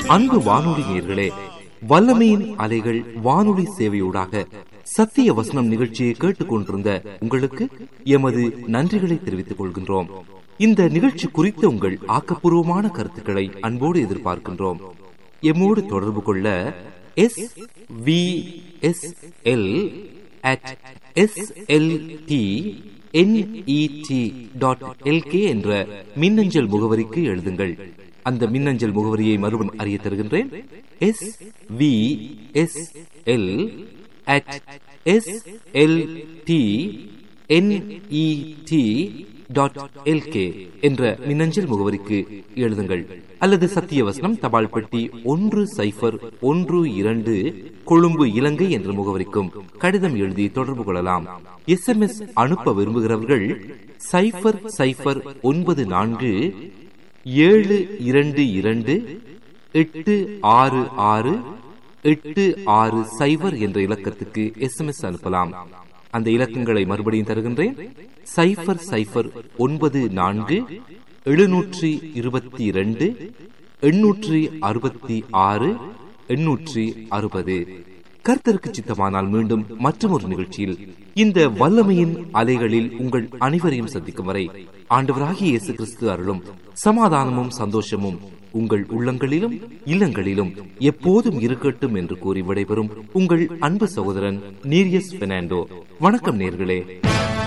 அன்பு வானொலி நேர்களே வல்லமையின் அலைகள் வானொலி சேவையூடாக சத்திய வசனம் நிகழ்ச்சியை கேட்டுக் கொண்டிருந்த உங்களுக்கு எமது நன்றிகளை தெரிவித்துக் கொள்கின்றோம் இந்த நிகழ்ச்சி குறித்த உங்கள் ஆக்கப்பூர்வமான கருத்துக்களை அன்போடு எதிர்பார்க்கின்றோம் எம்மோடு தொடர்பு கொள்ள S V S L at S L T NET dot LK என்ற மின்னஞ்சல் முகவரிக்கு எழுதுங்கள் அந்த மின்னஞ்சல் முகவரியை மறுபடியும் அறிய தருகின்றேன் S V S L at S L T NET dot LK என்ற மின்னஞ்சல் முகவரிக்கு எழுதுங்கள் அல்லது சத்தியவசனம் தபால் பெட்டி ஒன்று சைஃபர் ஒன்று இரண்டு கொழும்பு இலங்கை என்ற முகவரிக்கும் கடிதம் எழுதி தொடர்பு கொள்ளலாம் எஸ் எம் எஸ் அனுப்ப விரும்புகிறவர்கள் சைஃபர் சைஃபர் ஒன்பது நான்கு ஏழு இரண்டு இரண்டு எட்டு ஆறு ஆறு எட்டு ஆறு சைபர் என்ற இலக்கத்துக்கு எஸ் எம் எஸ் அனுப்பலாம் அந்த இலக்கங்களை மறுபடியும் தருகின்றேன் சைபர் சைபர் ஒன்பது நான்கு எழுநூற்றி இருபத்தி இரண்டு எண்ணூற்றி அறுபத்தி ஆறு எண்ணூற்றி அறுபது கர்த்தருக்கு சித்தமானால் மீண்டும் மற்றொரு நிகழ்ச்சியில் இந்த வல்லமையின் அலைகளில் உங்கள் அனைவரையும் சந்திக்கும் வரை ஆண்டவராகிய இயேசு கிறிஸ்து அருளும் சமாதானமும் சந்தோஷமும் உங்கள் உள்ளங்களிலும் இல்லங்களிலும் எப்போதும் இருக்கட்டும் என்று கூறி விடைபெறும் உங்கள் அன்பு சகோதரன் நீரியஸ் பெர்னாண்டோ வணக்கம் நேர்களே